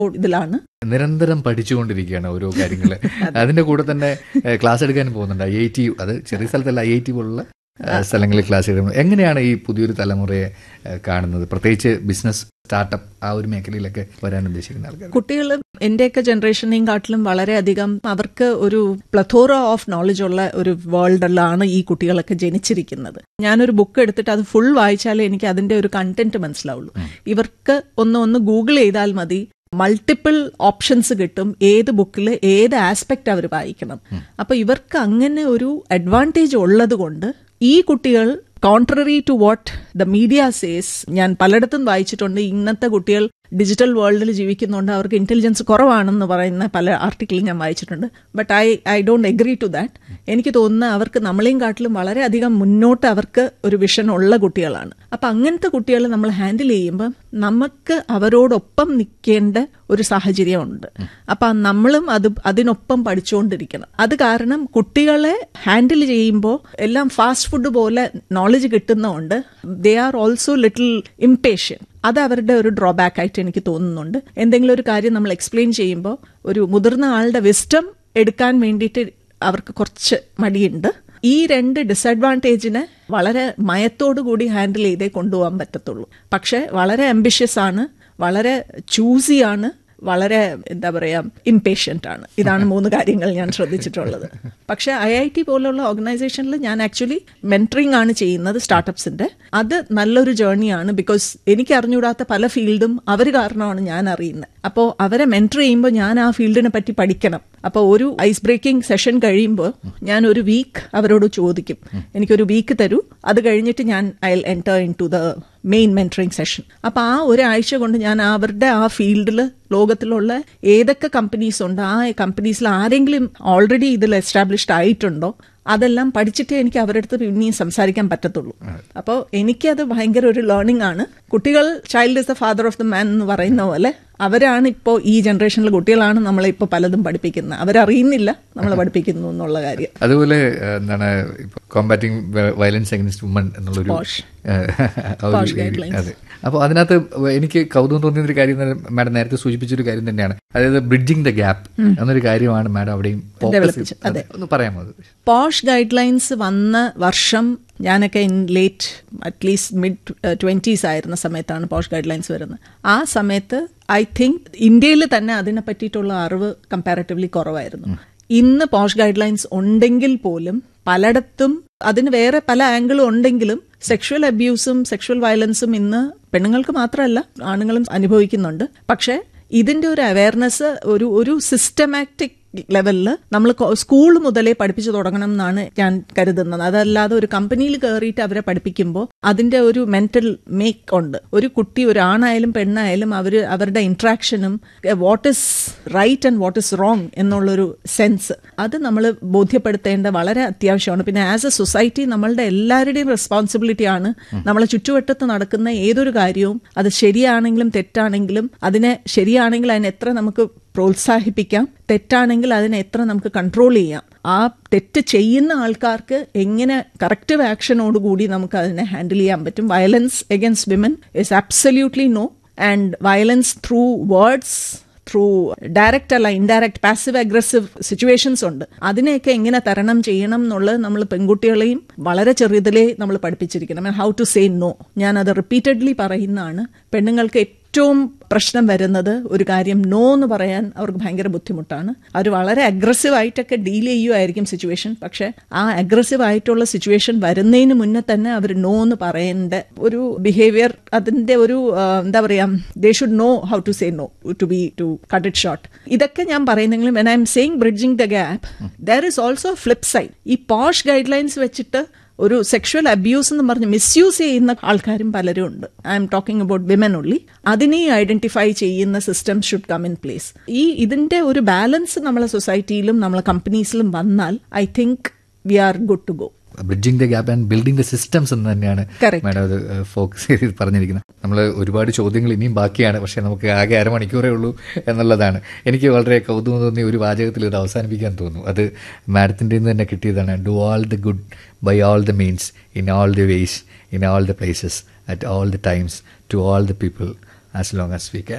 ഇതിലാണ് നിരന്തരം പഠിച്ചുകൊണ്ടിരിക്കുകയാണ് ഓരോ കാര്യങ്ങൾ അതിന്റെ കൂടെ തന്നെ ഏഹ്, ക്ലാസ് എടുക്കാനും പോകുന്നുണ്ട് ഐ ഐ ടി അത് ചെറിയ സ്ഥലത്തല്ല ഐ ഐ ടി പോലുള്ള ഏഹ്, സ്ഥലങ്ങളിൽ ക്ലാസ് എടുക്കുന്നത് എങ്ങനെയാണ് ഈ പുതിയൊരു തലമുറയെ ഏഹ്, കാണുന്നത് പ്രത്യേകിച്ച് ബിസിനസ് സ്റ്റാർട്ടപ്പ് ആ ഒരു മേഖലയിലൊക്കെ വരാൻ ഉദ്ദേശിക്കുന്ന ആൾക്കാർ കുട്ടികൾ എന്റെയൊക്കെ ജനറേഷനെയും കാട്ടിലും വളരെയധികം അവർക്ക് ഒരു പ്ലഥോറ ഓഫ് നോളജ് ഉള്ള ഒരു വേൾഡിലാണ് ഈ കുട്ടികളൊക്കെ ജനിച്ചിരിക്കുന്നത് ഞാനൊരു ബുക്ക് എടുത്തിട്ട് അത് ഫുൾ വായിച്ചാലേ എനിക്ക് അതിന്റെ ഒരു കണ്ടന്റ് മനസ്സിലാവുള്ളൂ ഇവർക്ക് ഒന്ന് ഒന്ന് ഗൂഗിൾ ചെയ്താൽ മതി മൾട്ടിപ്പിൾ ഓപ്ഷൻസ് കിട്ടും ഏത് ബുക്കിൽ ഏത് ആസ്പെക്ട് അവർ വായിക്കണം അപ്പൊ ഇവർക്ക് അങ്ങനെ ഒരു അഡ്വാൻറ്റേജ് ഉള്ളത് കൊണ്ട് ഈ കുട്ടികൾ contrary to what the media says ഞാൻ പലയിടത്തും വായിച്ചിട്ടുണ്ട് ഇന്നത്തെ കുട്ടികൾ ഡിജിറ്റൽ വേൾഡിൽ ജീവിക്കുന്നുണ്ട് അവർക്ക് ഇന്റലിജൻസ് കുറവാണെന്ന് പറയുന്ന പല ആർട്ടിക്കിളും ഞാൻ വായിച്ചിട്ടുണ്ട് but I I don't agree to that എനിക്ക് തോന്നുന്ന അവർക്ക് നമ്മളെയും കാട്ടിലും വളരെയധികം മുന്നോട്ട് അവർക്ക് ഒരു വിഷൻ ഉള്ള കുട്ടികളാണ് അപ്പൊ അങ്ങനത്തെ കുട്ടികളെ നമ്മൾ ഹാൻഡിൽ ചെയ്യുമ്പോൾ നമുക്ക് അവരോടൊപ്പം നിൽക്കേണ്ട ഒരു സാഹചര്യമുണ്ട് അപ്പൊ നമ്മളും അത് അതിനൊപ്പം പഠിച്ചുകൊണ്ടിരിക്കണം അത് കാരണം കുട്ടികളെ ഹാൻഡിൽ ചെയ്യുമ്പോൾ എല്ലാം ഫാസ്റ്റ് ഫുഡ് പോലെ നോളജ് കിട്ടുന്നതുകൊണ്ട് they are also little impatient അത് അവരുടെ ഒരു ഡ്രോബാക്ക് ആയിട്ട് എനിക്ക് തോന്നുന്നുണ്ട് എന്തെങ്കിലും ഒരു കാര്യം നമ്മൾ എക്സ്പ്ലെയിൻ ചെയ്യുമ്പോൾ ഒരു മുതിർന്ന ആളുടെ വിസ്റ്റം എടുക്കാൻ വേണ്ടിയിട്ട് അവർക്ക് കുറച്ച് മടിയുണ്ട് ഈ രണ്ട് ഡിസഡ്വാൻറ്റേജിനെ വളരെ മയത്തോടു കൂടി ഹാൻഡിൽ ചെയ്തേ കൊണ്ടുപോകാൻ പറ്റത്തുള്ളൂ പക്ഷെ വളരെ അംബിഷ്യസ് ആണ് വളരെ ചൂസി ആണ് വളരെ എന്താ പറയാ ഇംപേഷ്യന്റ് ആണ് ഇതാണ് മൂന്ന് കാര്യങ്ങൾ ഞാൻ ശ്രദ്ധിച്ചിട്ടുള്ളത് പക്ഷെ ഐ ഐ ടി പോലുള്ള ഓർഗനൈസേഷനിൽ ഞാൻ ആക്ച്വലി മെന്ററിംഗ് ആണ് ചെയ്യുന്നത് സ്റ്റാർട്ടപ്സിന്റെ അത് നല്ലൊരു ജേർണിയാണ് ബിക്കോസ് എനിക്ക് അറിഞ്ഞുകൂടാത്ത പല ഫീൽഡും അവർ കാരണമാണ് ഞാൻ അറിയുന്നത് അപ്പോൾ അവരെ മെന്റർ ചെയ്യുമ്പോൾ ഞാൻ ആ ഫീൽഡിനെ പറ്റി പഠിക്കണം അപ്പോൾ ഒരു ഐസ് ബ്രേക്കിംഗ് സെഷൻ കഴിയുമ്പോൾ ഞാൻ ഒരു വീക്ക് അവരോട് ചോദിക്കും എനിക്കൊരു വീക്ക് തരൂ അത് കഴിഞ്ഞിട്ട് ഞാൻ I enter into the main mentoring session അപ്പൊ ആ ഒരാഴ്ച കൊണ്ട് ഞാൻ അവരുടെ ആ ഫീൽഡിൽ ലോകത്തിലുള്ള ഏതൊക്കെ കമ്പനീസ് ഉണ്ട് ആ കമ്പനീസിൽ ആരെങ്കിലും ഓൾറെഡി ഇതിൽ എസ്റ്റാബ്ലിഷ്ഡ് ആയിട്ടുണ്ടോ അതെല്ലാം പഠിച്ചിട്ടേ എനിക്ക് അവരുടെ അടുത്ത് പിന്നെയും സംസാരിക്കാൻ പറ്റത്തുള്ളൂ അപ്പോൾ എനിക്കത് ഭയങ്കര ഒരു ലേണിംഗ് ആണ് കുട്ടികൾ child is the father of the man എന്ന് പറയുന്ന പോലെ അവരാണ് ഇപ്പോൾ ഈ ജനറേഷനിലെ കുട്ടികളാണ് നമ്മളെ ഇപ്പോൾ പലതും പഠിപ്പിക്കുന്നത് അവരറിയുന്നില്ല നമ്മളെ പഠിപ്പിക്കുന്നു എന്നുള്ള കാര്യം അതുപോലെ ഏഹ്, എന്താണ് കോമ്പാറ്റിംഗ് വയലൻസ് അഗൻസ്റ്റ് വുമൺ എന്നുള്ളൊരു Posh. ഏഹ്, ആ ഒരു Posh ഏരിയ. guidelines. അതെ അപ്പോൾ അതിനകത്ത് എനിക്ക് കൗതുകം തോന്നിയ ഒരു കാര്യം തന്നെ മാഡം നേരത്തെ സൂചിപ്പിച്ചൊരു കാര്യം തന്നെയാണ് അതായത് ബ്രിഡ്ജിംഗ് ദ ഗ്യാപ്പ് എന്നൊരു കാര്യമാണ് മാഡം അവിടെയും focus Develop ചെയ്ത്- ചെയ്ത്- അതെ. അതെ. ഒന്ന് പറയാമോ അത് പോഷ് ഗൈഡ് ലൈൻസ് വന്ന വർഷം ഞാനൊക്കെ in late at least mid twenties ആയിരുന്ന സമയത്താണ് പോഷ് ഗൈഡ് ലൈൻസ് വരുന്നത് ആ സമയത്ത് ഐ തിങ്ക് ഇന്ത്യയിൽ തന്നെ അതിനെ പറ്റിയിട്ടുള്ള അറിവ് കമ്പാരറ്റീവ്ലി കുറവായിരുന്നു ഇന്ന് പോഷ് ഗൈഡ് ലൈൻസ് ഉണ്ടെങ്കിൽ പോലും പലയിടത്തും അതിന് വേറെ പല ആംഗിളും ഉണ്ടെങ്കിലും സെക്ഷുവൽ അബ്യൂസും സെക്ഷുവൽ വയലൻസും ഇന്ന് പെണ്ണുങ്ങൾക്ക് മാത്രമല്ല ആണുങ്ങളും അനുഭവിക്കുന്നുണ്ട് പക്ഷേ ഇതിന്റെ ഒരു അവയർനെസ് ഒരു ഒരു സിസ്റ്റമാറ്റിക് ലെവലിൽ നമ്മൾ സ്കൂൾ മുതലേ പഠിപ്പിച്ചു തുടങ്ങണം എന്നാണ് ഞാൻ കരുതുന്നത് അതല്ലാതെ ഒരു കമ്പനിയിൽ കയറിയിട്ട് അവരെ പഠിപ്പിക്കുമ്പോൾ അതിന്റെ ഒരു മെന്റൽ മേക്ക് ഉണ്ട് ഒരു കുട്ടി ഒരു ആണായാലും പെണ്ണായാലും അവർ അവരുടെ ഇന്ററാക്ഷനും what is right and what is wrong എന്നുള്ളൊരു സെൻസ് അത് നമ്മൾ ബോധ്യപ്പെടുത്തേണ്ട വളരെ അത്യാവശ്യമാണ് പിന്നെ ആസ് എ സൊസൈറ്റി നമ്മളുടെ എല്ലാവരുടെയും റെസ്പോൺസിബിലിറ്റി ആണ് നമ്മളെ ചുറ്റുവട്ടത്ത് നടക്കുന്ന ഏതൊരു കാര്യവും അത് ശരിയാണെങ്കിലും തെറ്റാണെങ്കിലും അതിനെ ശരിയാണെങ്കിൽ അതിനെ എത്ര നമുക്ക് പ്രോത്സാഹിപ്പിക്കാം തെറ്റാണെങ്കിൽ അതിനെ എത്ര നമുക്ക് കൺട്രോൾ ചെയ്യാം ആ തെറ്റ് ചെയ്യുന്ന ആൾക്കാർക്ക് എങ്ങനെ കറക്റ്റീവ് ആക്ഷനോടുകൂടി നമുക്ക് അതിനെ ഹാൻഡിൽ ചെയ്യാൻ പറ്റും violence against women is absolutely no and violence through words through direct അല്ല ഇൻഡയറക്റ്റ് പാസീവ് അഗ്രസീവ് സിറ്റുവേഷൻസ് ഉണ്ട് അതിനെയൊക്കെ എങ്ങനെ തരണം ചെയ്യണം എന്നുള്ളത് നമ്മൾ പെൺകുട്ടികളെയും വളരെ ചെറുതിലേ നമ്മൾ പഠിപ്പിച്ചിരിക്കണം ഹൗ ടു സേ നോ ഞാൻ അത് റിപ്പീറ്റഡ്ലി പറയുന്നതാണ് പെണ്ണുങ്ങൾക്ക് ഏറ്റവും പ്രശ്നം വരുന്നത് ഒരു കാര്യം നോ എന്ന് പറയാൻ അവർക്ക് ഭയങ്കര ബുദ്ധിമുട്ടാണ് അവർ വളരെ അഗ്രസീവ് ആയിട്ടൊക്കെ ഡീൽ ചെയ്യുമായിരിക്കും സിറ്റുവേഷൻ പക്ഷെ ആ അഗ്രസീവ് ആയിട്ടുള്ള സിറ്റുവേഷൻ വരുന്നതിന് മുന്നേ തന്നെ അവർ നോ എന്ന് പറയേണ്ട ഒരു ബിഹേവിയർ അതിന്റെ ഒരു ആ, എന്താ പറയാ they should know how to say no to be to cut it short ഇതൊക്കെ ഞാൻ പറയുന്നെങ്കിലും when I'm saying bridging the gap there is also flip side ഈ പോഷ് ഗൈഡ് ലൈൻസ് വെച്ചിട്ട് ഒരു സെക്ഷൽ അബ്യൂസ് എന്ന് പറഞ്ഞ് മിസ്യൂസ് ചെയ്യുന്ന ആൾക്കാരും പലരും ഉണ്ട് I'm talking about women only അതിനെ ഐഡന്റിഫൈ ചെയ്യുന്ന system should come in place ഈ ഇതിന്റെ ഒരു ബാലൻസ് നമ്മളെ സൊസൈറ്റിയിലും നമ്മളെ കമ്പനീസിലും വന്നാൽ I think we are good to go bridging the gap and building the systems എന്ന് തന്നെയാണ് Correct. മാഡം അത് ഫോക്കസ് ചെയ്ത് പറഞ്ഞിരിക്കുന്നത് നമ്മൾ ഒരുപാട് ചോദ്യങ്ങൾ ഇനിയും ബാക്കിയാണ് പക്ഷേ നമുക്ക് ആകെ അരമണിക്കൂറേ ഉള്ളൂ എന്നുള്ളതാണ് എനിക്ക് വളരെ കൗതുകം തോന്നിയ ഒരു വാചകത്തിൽ ഇത് അവസാനിപ്പിക്കാൻ തോന്നുന്നു അത് മാഡത്തിൻ്റെ നിന്ന് തന്നെ കിട്ടിയതാണ് do all the good by all the means in all the ways in all the places at all the times to all the people as long as we can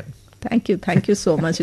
thank you thank you so much